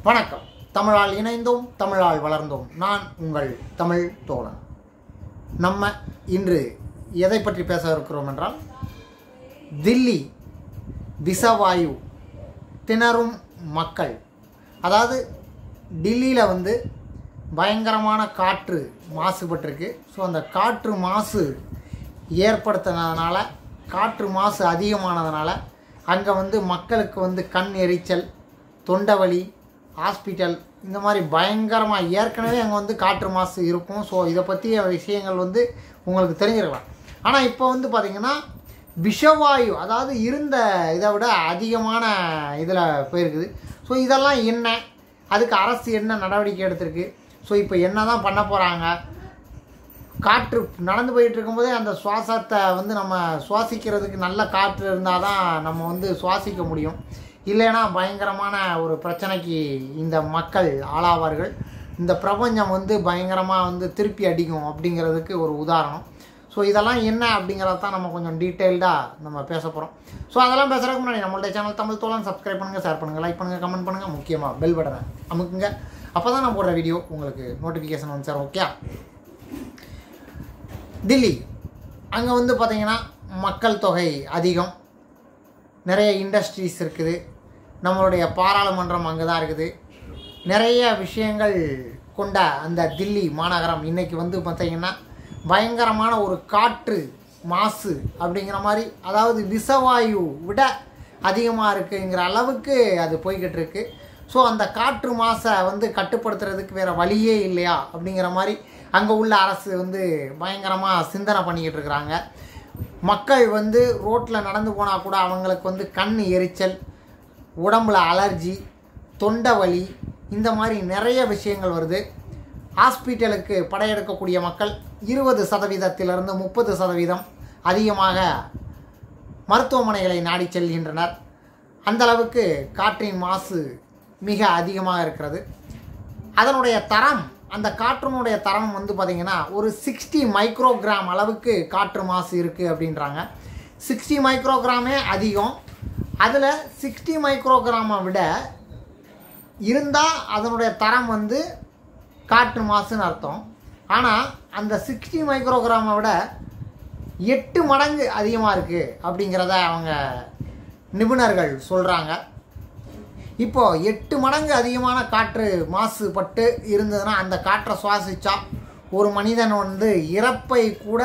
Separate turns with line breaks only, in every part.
வணக்கம் தமிழால் இணைந்தோம் தமிழால் வளர்ந்தோம் நான் உங்கள் தமிழ் தோழன் நம்ம இன்று எதை பற்றி பேச இருக்கிறோம் என்றால் தில்லி விஷவாயு திணறும் மக்கள் அதாவது டில்லியில் வந்து பயங்கரமான காற்று மாசுபட்டிருக்கு ஸோ அந்த காற்று மாசு ஏற்படுத்தினதுனால காற்று மாசு அதிகமானதுனால அங்கே வந்து மக்களுக்கு வந்து கண் எரிச்சல் தொண்டவலி ஹாஸ்பிட்டல் இந்த மாதிரி பயங்கரமாக ஏற்கனவே அங்கே வந்து காற்று மாசு இருக்கும் ஸோ இதை பற்றிய விஷயங்கள் வந்து உங்களுக்கு தெரிஞ்சிருக்கலாம் ஆனால் இப்போ வந்து பார்த்திங்கன்னா விஷவாயு அதாவது இருந்த இதை விட அதிகமான இதில் போயிருக்குது ஸோ இதெல்லாம் என்ன அதுக்கு அரசு என்ன நடவடிக்கை எடுத்திருக்கு ஸோ இப்போ என்ன தான் பண்ண போகிறாங்க காற்று நடந்து போயிட்டு இருக்கும்போதே அந்த சுவாசத்தை வந்து நம்ம சுவாசிக்கிறதுக்கு நல்ல காற்று இருந்தால் தான் நம்ம வந்து சுவாசிக்க முடியும் இல்லைன்னா பயங்கரமான ஒரு பிரச்சனைக்கு இந்த மக்கள் ஆளாவார்கள் இந்த பிரபஞ்சம் வந்து பயங்கரமாக வந்து திருப்பி அடிக்கும் அப்படிங்கிறதுக்கு ஒரு உதாரணம் ஸோ இதெல்லாம் என்ன அப்படிங்கிறத தான் நம்ம கொஞ்சம் டீட்டெயில்டாக நம்ம பேச போகிறோம் ஸோ அதெல்லாம் பேசுகிறதுக்கு முன்னாடி நம்மளுடைய சேனல் தமிழ் தோழன் சப்ஸ்கிரைப் பண்ணுங்கள் ஷேர் பண்ணுங்கள் லைக் பண்ணுங்கள் கமெண்ட் பண்ணுங்கள் முக்கியமாக பெல் பட்டனை அமுக்குங்க அப்போ தான் நான் போடுற வீடியோ உங்களுக்கு நோட்டிஃபிகேஷன் வந்து சார் ஓகே தில்லி அங்கே வந்து பார்த்திங்கன்னா மக்கள் தொகை அதிகம் நிறைய இண்டஸ்ட்ரீஸ் இருக்குது நம்மளுடைய பாராளுமன்றம் அங்கே தான் இருக்குது நிறைய விஷயங்கள் கொண்ட அந்த தில்லி மாநகரம் இன்றைக்கி வந்து பார்த்திங்கன்னா பயங்கரமான ஒரு காற்று மாசு அப்படிங்கிற மாதிரி அதாவது விஷவாயு விட அதிகமாக இருக்குங்கிற அளவுக்கு அது போய்கிட்டு இருக்கு ஸோ அந்த காற்று மாசை வந்து கட்டுப்படுத்துறதுக்கு வேறு வழியே இல்லையா அப்படிங்கிற மாதிரி அங்கே உள்ள அரசு வந்து பயங்கரமாக சிந்தனை பண்ணிக்கிட்டு இருக்கிறாங்க மக்கள் வந்து ரோட்டில் நடந்து போனால் கூட அவங்களுக்கு வந்து கண் எரிச்சல் உடம்புல அலர்ஜி தொண்டை வலி இந்த மாதிரி நிறைய விஷயங்கள் வருது ஹாஸ்பிட்டலுக்கு படையெடுக்கக்கூடிய மக்கள் இருபது சதவீதத்திலிருந்து முப்பது சதவீதம் அதிகமாக மருத்துவமனைகளை நாடி செல்கின்றனர் அந்த அளவுக்கு காற்றின் மாசு மிக அதிகமாக இருக்கிறது அதனுடைய தரம் அந்த காற்றினுடைய தரம் வந்து பார்த்திங்கன்னா ஒரு சிக்ஸ்டி மைக்ரோகிராம் அளவுக்கு காற்று மாசு இருக்குது அப்படின்றாங்க சிக்ஸ்டி மைக்ரோகிராமே அதிகம் அதில் சிக்ஸ்டி மைக்ரோகிராமை விட இருந்தால் அதனுடைய தரம் வந்து காற்று மாசுன்னு அர்த்தம் ஆனால் அந்த சிக்ஸ்டி மைக்ரோகிராமை விட எட்டு மடங்கு அதிகமாக இருக்குது அப்படிங்கிறத அவங்க நிபுணர்கள் சொல்கிறாங்க இப்போ எட்டு மடங்கு அதிகமான காற்று மாசுபட்டு இருந்ததுன்னா அந்த காற்றை சுவாசிச்சா ஒரு மனிதன் வந்து இறப்பை கூட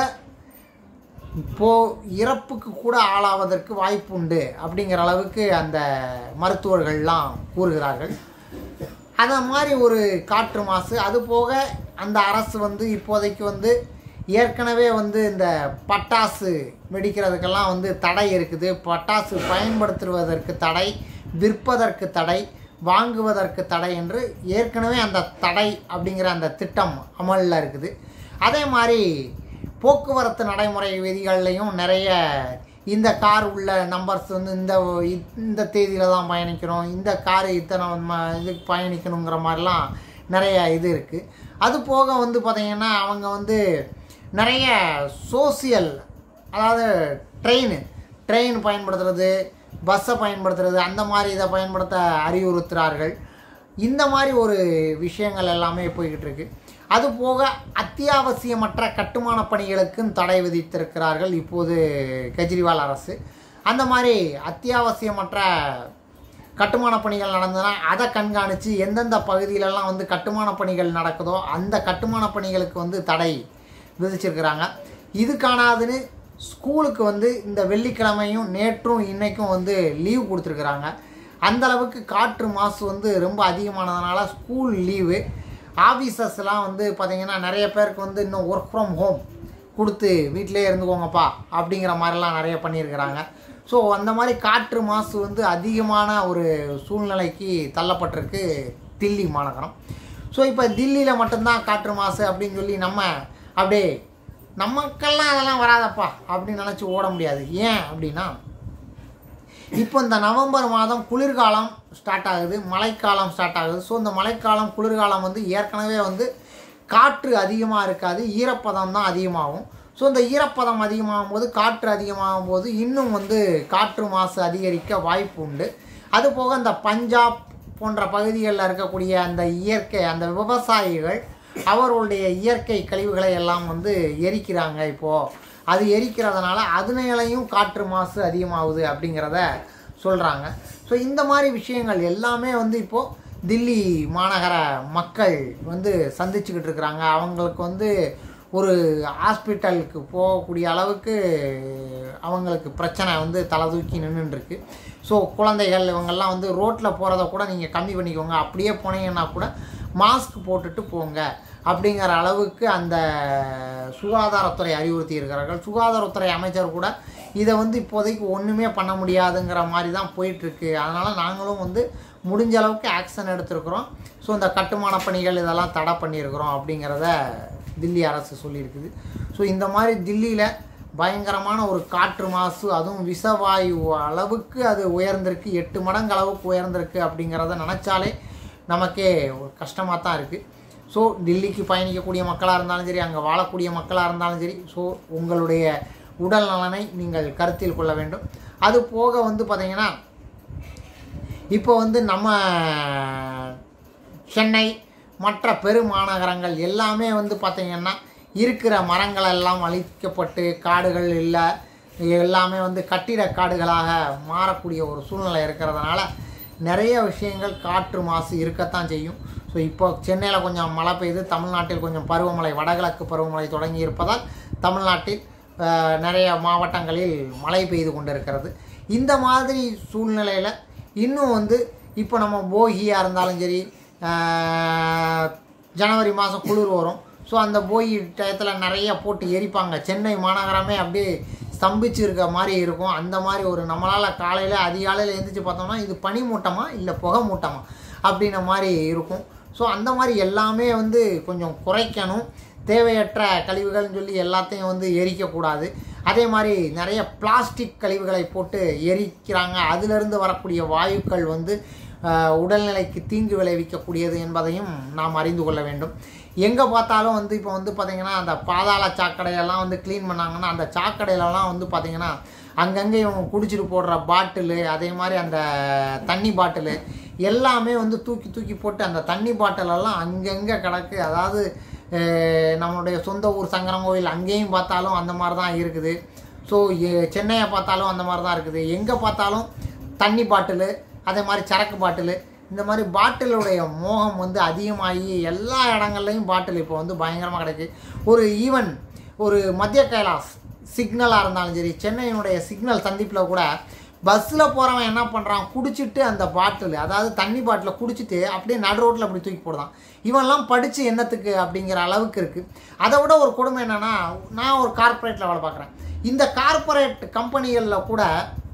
போ இறப்புக்கு கூட ஆளாவதற்கு வாய்ப்பு உண்டு அப்படிங்கிற அளவுக்கு அந்த மருத்துவர்கள்லாம் கூறுகிறார்கள் அந்த மாதிரி ஒரு காற்று மாசு அது போக அந்த அரசு வந்து இப்போதைக்கு வந்து ஏற்கனவே வந்து இந்த பட்டாசு வெடிக்கிறதுக்கெல்லாம் வந்து தடை இருக்குது பட்டாசு பயன்படுத்துவதற்கு தடை விற்பதற்கு தடை வாங்குவதற்கு தடை என்று ஏற்கனவே அந்த தடை அப்படிங்கிற அந்த திட்டம் அமலில் இருக்குது அதே மாதிரி போக்குவரத்து நடைமுறை விதிகள்லையும் நிறைய இந்த கார் உள்ள நம்பர்ஸ் வந்து இந்த இந்த தேதியில் தான் பயணிக்கணும் இந்த கார் இத்தனை ம- இதுக்கு பயணிக்கணுங்கிற மாதிரிலாம் நிறைய இது இருக்குது அது போக வந்து பார்த்திங்கன்னா அவங்க வந்து நிறைய சோசியல் அதாவது ட்ரெயின் ட்ரெயின் பயன்படுத்துறது பஸ்ஸை பயன்படுத்துறது அந்த மாதிரி இதை பயன்படுத்த அறிவுறுத்துகிறார்கள் இந்த மாதிரி ஒரு விஷயங்கள் எல்லாமே போய்கிட்டு இருக்கு அது போக அத்தியாவசியமற்ற கட்டுமான பணிகளுக்கும் தடை விதித்திருக்கிறார்கள் இப்போது கெஜ்ரிவால் அரசு அந்த மாதிரி அத்தியாவசியமற்ற கட்டுமான பணிகள் நடந்ததுன்னா அதை கண்காணித்து எந்தெந்த பகுதியிலெல்லாம் வந்து கட்டுமான பணிகள் நடக்குதோ அந்த கட்டுமான பணிகளுக்கு வந்து தடை விதிச்சிருக்கிறாங்க இது காணாதுன்னு ஸ்கூலுக்கு வந்து இந்த வெள்ளிக்கிழமையும் நேற்றும் இன்னைக்கும் வந்து லீவ் கொடுத்துருக்குறாங்க அந்த அளவுக்கு காற்று மாசு வந்து ரொம்ப அதிகமானதுனால ஸ்கூல் லீவு ஆஃபீஸர்ஸ்லாம் வந்து பார்த்திங்கன்னா நிறைய பேருக்கு வந்து இன்னும் ஒர்க் ஃப்ரம் ஹோம் கொடுத்து வீட்டிலே இருந்துக்கோங்கப்பா அப்படிங்கிற மாதிரிலாம் நிறைய பண்ணியிருக்கிறாங்க ஸோ அந்த மாதிரி காற்று மாசு வந்து அதிகமான ஒரு சூழ்நிலைக்கு தள்ளப்பட்டிருக்கு தில்லி மாநகரம் ஸோ இப்போ தில்லியில் மட்டும்தான் காற்று மாசு அப்படின்னு சொல்லி நம்ம அப்படியே நமக்கெல்லாம் அதெல்லாம் வராதப்பா அப்படின்னு நினச்சி ஓட முடியாது ஏன் அப்படின்னா இப்போ இந்த நவம்பர் மாதம் குளிர்காலம் ஸ்டார்ட் ஆகுது மழைக்காலம் ஸ்டார்ட் ஆகுது ஸோ இந்த மழைக்காலம் குளிர்காலம் வந்து ஏற்கனவே வந்து காற்று அதிகமாக இருக்காது ஈரப்பதம் தான் அதிகமாகும் ஸோ இந்த ஈரப்பதம் அதிகமாகும் போது காற்று அதிகமாகும் போது இன்னும் வந்து காற்று மாசு அதிகரிக்க வாய்ப்பு உண்டு அது போக இந்த பஞ்சாப் போன்ற பகுதிகளில் இருக்கக்கூடிய அந்த இயற்கை அந்த விவசாயிகள் அவர்களுடைய இயற்கை கழிவுகளை எல்லாம் வந்து எரிக்கிறாங்க இப்போது அது எரிக்கிறதுனால அதனாலையும் காற்று மாசு அதிகமாகுது அப்படிங்கிறத சொல்கிறாங்க ஸோ இந்த மாதிரி விஷயங்கள் எல்லாமே வந்து இப்போது தில்லி மாநகர மக்கள் வந்து சந்திச்சுக்கிட்டு இருக்கிறாங்க அவங்களுக்கு வந்து ஒரு ஹாஸ்பிட்டலுக்கு போகக்கூடிய அளவுக்கு அவங்களுக்கு பிரச்சனை வந்து தலை தூக்கி நின்றுருக்கு ஸோ குழந்தைகள் இவங்கெல்லாம் வந்து ரோட்டில் போகிறத கூட நீங்கள் கம்மி பண்ணிக்கோங்க அப்படியே போனீங்கன்னா கூட மாஸ்க் போட்டுட்டு போங்க அப்படிங்கிற அளவுக்கு அந்த சுகாதாரத்துறை அறிவுறுத்தி இருக்கிறார்கள் சுகாதாரத்துறை அமைச்சர் கூட இதை வந்து இப்போதைக்கு ஒன்றுமே பண்ண முடியாதுங்கிற மாதிரி தான் போயிட்டுருக்கு அதனால் நாங்களும் வந்து முடிஞ்ச அளவுக்கு ஆக்ஷன் எடுத்திருக்கிறோம் ஸோ இந்த கட்டுமான பணிகள் இதெல்லாம் தடை பண்ணியிருக்கிறோம் அப்படிங்கிறத தில்லி அரசு சொல்லியிருக்குது ஸோ இந்த மாதிரி தில்லியில் பயங்கரமான ஒரு காற்று மாசு அதுவும் விஷவாயு அளவுக்கு அது உயர்ந்திருக்கு எட்டு மடங்கு அளவுக்கு உயர்ந்திருக்கு அப்படிங்கிறத நினச்சாலே நமக்கே ஒரு கஷ்டமாக தான் இருக்குது ஸோ டெல்லிக்கு பயணிக்கக்கூடிய மக்களாக இருந்தாலும் சரி அங்கே வாழக்கூடிய மக்களாக இருந்தாலும் சரி ஸோ உங்களுடைய உடல் நலனை நீங்கள் கருத்தில் கொள்ள வேண்டும் அது போக வந்து பார்த்திங்கன்னா இப்போ வந்து நம்ம சென்னை மற்ற பெருமாநகரங்கள் எல்லாமே வந்து பார்த்திங்கன்னா இருக்கிற மரங்கள் எல்லாம் அழிக்கப்பட்டு காடுகள் இல்லை எல்லாமே வந்து கட்டிட காடுகளாக மாறக்கூடிய ஒரு சூழ்நிலை இருக்கிறதுனால நிறைய விஷயங்கள் காற்று மாசு இருக்கத்தான் செய்யும் ஸோ இப்போ சென்னையில் கொஞ்சம் மழை பெய்து தமிழ்நாட்டில் கொஞ்சம் பருவமழை வடகிழக்கு பருவமழை தொடங்கி இருப்பதால் தமிழ்நாட்டில் அஹ், நிறைய மாவட்டங்களில் மழை பெய்து கொண்டிருக்கிறது இந்த மாதிரி சூழ்நிலையில் இன்னும் வந்து இப்போ நம்ம போகியாக இருந்தாலும் சரி அஹ், ஜனவரி மாதம் குளிர் வரும் ஸோ அந்த போகி டயத்தில் நிறைய போட்டு எரிப்பாங்க சென்னை மாநகரமே அப்படியே ஸ்தம்பிச்சு இருக்க மாதிரி இருக்கும் அந்த மாதிரி ஒரு நம்மளால் காலையில் அதிகாலையில் எழுந்திரிச்சு பார்த்தோம்னா இது பனி மூட்டமா இல்லை புகை மூட்டமா அப்படின்ன மாதிரி இருக்கும் ஸோ அந்த மாதிரி எல்லாமே வந்து கொஞ்சம் குறைக்கணும் தேவையற்ற கழிவுகள்னு சொல்லி எல்லாத்தையும் வந்து எரிக்கக்கூடாது அதே மாதிரி நிறைய பிளாஸ்டிக் கழிவுகளை போட்டு எரிக்கிறாங்க அதிலிருந்து வரக்கூடிய வாயுக்கள் வந்து ஆஹ், உடல்நிலைக்கு தீங்கு விளைவிக்கக்கூடியது என்பதையும் நாம் அறிந்து கொள்ள வேண்டும் எங்கே பார்த்தாலும் வந்து இப்போ வந்து பார்த்திங்கன்னா அந்த பாதாள சாக்கடையெல்லாம் வந்து க்ளீன் பண்ணாங்கன்னா அந்த சாக்கடையிலலாம் வந்து பார்த்திங்கன்னா அங்கங்கே இவங்க குடிச்சிட்டு போடுற பாட்டிலு அதே மாதிரி அந்த தண்ணி பாட்டிலு எல்லாமே வந்து தூக்கி தூக்கி போட்டு அந்த தண்ணி பாட்டிலெல்லாம் அங்கங்கே கிடக்கு அதாவது அஹ், நம்மளுடைய சொந்த ஊர் சங்கரங்கோவில் அங்கேயும் பார்த்தாலும் அந்த மாதிரி தான் இருக்குது ஸோ சென்னையை பார்த்தாலும் அந்த மாதிரி தான் இருக்குது எங்கே பார்த்தாலும் தண்ணி பாட்டிலு அதே மாதிரி சரக்கு பாட்டிலு இந்த மாதிரி பாட்டிலுடைய மோகம் வந்து அதிகமாகி எல்லா இடங்கள்லையும் பாட்டில் இப்போ வந்து பயங்கரமாக கிடைக்கு ஒரு ஈவன் ஒரு மத்திய கைலாஸ் சிக்னலாக இருந்தாலும் சரி சென்னையினுடைய சிக்னல் சந்திப்பில் கூட பஸ்ஸில் போகிறவன் என்ன பண்ணுறான் குடிச்சிட்டு அந்த பாட்டில் அதாவது தண்ணி பாட்டிலை குடிச்சிட்டு அப்படியே நடு ரோட்டில் அப்படி தூக்கி போடுறான் இவன்லாம் படித்து என்னத்துக்கு அப்படிங்கிற அளவுக்கு இருக்குது அதை விட ஒரு கொடுமை என்னென்னா நான் ஒரு கார்ப்பரேட்டில் வேலை பார்க்குறேன் இந்த கார்ப்பரேட் கம்பெனிகளில் கூட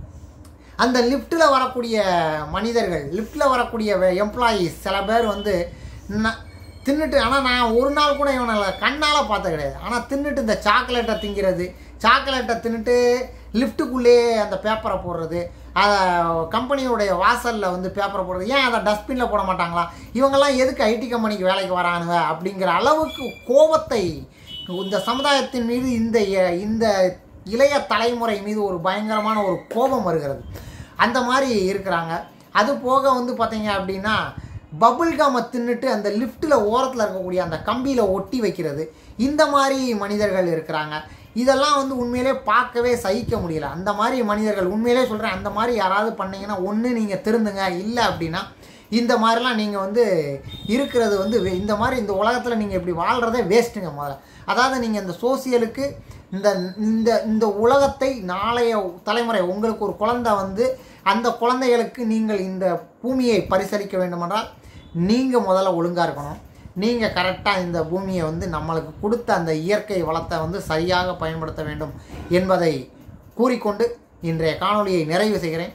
அந்த லிஃப்ட்டில் வரக்கூடிய மனிதர்கள் லிஃப்ட்டில் வரக்கூடிய எம்ப்ளாயீஸ் சில பேர் வந்து ந- தின்னுட்டு ஆனால் நான் ஒரு நாள் கூட இவனை கண்ணால் பார்த்த கிடையாது ஆனால் தின்னுட்டு இந்த சாக்லேட்டை திங்கிறது சாக்லேட்டை தின்னுட்டு லிஃப்ட்டுக்குள்ளேயே அந்த பேப்பரை போடுறது அதை கம்பெனியுடைய வாசலில் வந்து பேப்பரை போடுறது ஏன் அதை டஸ்ட்பினில் போட மாட்டாங்களா இவங்கெல்லாம் எதுக்கு ஐடி கம்பெனிக்கு வேலைக்கு வரானுங்க அப்படிங்கிற அளவுக்கு கோபத்தை இந்த சமுதாயத்தின் மீது இந்த இந்த இளைய தலைமுறை மீது ஒரு பயங்கரமான ஒரு கோபம் வருகிறது அந்த மாதிரி இருக்கிறாங்க அது போக வந்து பார்த்தீங்க அப்படின்னா பபுள் காமை தின்னுட்டு அந்த லிஃப்ட்டில் ஓரத்தில் இருக்கக்கூடிய அந்த கம்பியில் ஒட்டி வைக்கிறது இந்த மாதிரி மனிதர்கள் இருக்கிறாங்க இதெல்லாம் வந்து உண்மையிலே பார்க்கவே சகிக்க முடியல அந்த மாதிரி மனிதர்கள் உண்மையிலே சொல்கிறேன் அந்த மாதிரி யாராவது பண்ணீங்கன்னா ஒன்று நீங்கள் திருந்துங்க இல்லை அப்படின்னா இந்த மாதிரிலாம் நீங்கள் வந்து இருக்கிறது வந்து வே- இந்த மாதிரி இந்த உலகத்தில் நீங்கள் இப்படி வாழ்கிறதே வேஸ்ட்டுங்க முதல்ல அதாவது நீங்கள் இந்த சோசியலுக்கு இந்த இந்த இந்த உலகத்தை நாளைய தலைமுறை உங்களுக்கு ஒரு குழந்தை வந்து அந்த குழந்தைகளுக்கு நீங்கள் இந்த பூமியை பரிசளிக்க வேண்டுமென்றால் நீங்கள் முதல்ல ஒழுங்காக இருக்கணும் நீங்கள் கரெக்டாக இந்த பூமியை வந்து நம்மளுக்கு கொடுத்த அந்த இயற்கை வளத்தை வந்து சரியாக பயன்படுத்த வேண்டும் என்பதை கூறிக்கொண்டு இன்றைய காணொளியை நிறைவு செய்கிறேன்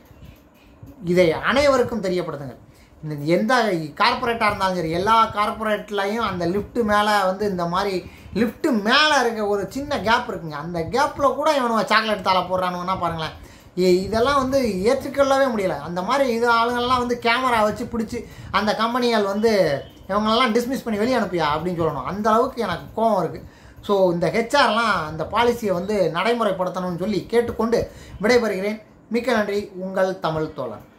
இதை அனைவருக்கும் தெரியப்படுத்துங்கள் இந்த எந்த கார்ப்பரேட்டாக இருந்தாலும் சரி எல்லா கார்ப்பரேட்லையும் அந்த லிஃப்ட் மேலே வந்து இந்த மாதிரி லிஃப்ட் மேலே இருக்க ஒரு சின்ன கேப் இருக்குங்க அந்த கேப்பில் கூட இவனுங்க சாக்லேட் தாளை போடுறானுங்கன்னா பாருங்களேன் இ- இதெல்லாம் வந்து ஏற்றுக்கொள்ளவே முடியல அந்த மாதிரி இது ஆளுங்கள்லாம் வந்து கேமரா வச்சு பிடிச்சி அந்த கம்பெனிகள் வந்து இவங்களெல்லாம் டிஸ்மிஸ் பண்ணி வெளியே அனுப்பியா அப்படின்னு சொல்லணும் அந்த அளவுக்கு எனக்கு கோவம் இருக்குது ஸோ இந்த ஹெச்ஆர்லாம் அந்த பாலிசியை வந்து நடைமுறைப்படுத்தணும்னு சொல்லி கேட்டுக்கொண்டு விடைபெறுகிறேன் மிக்க நன்றி உங்கள் தமிழ் தோழன்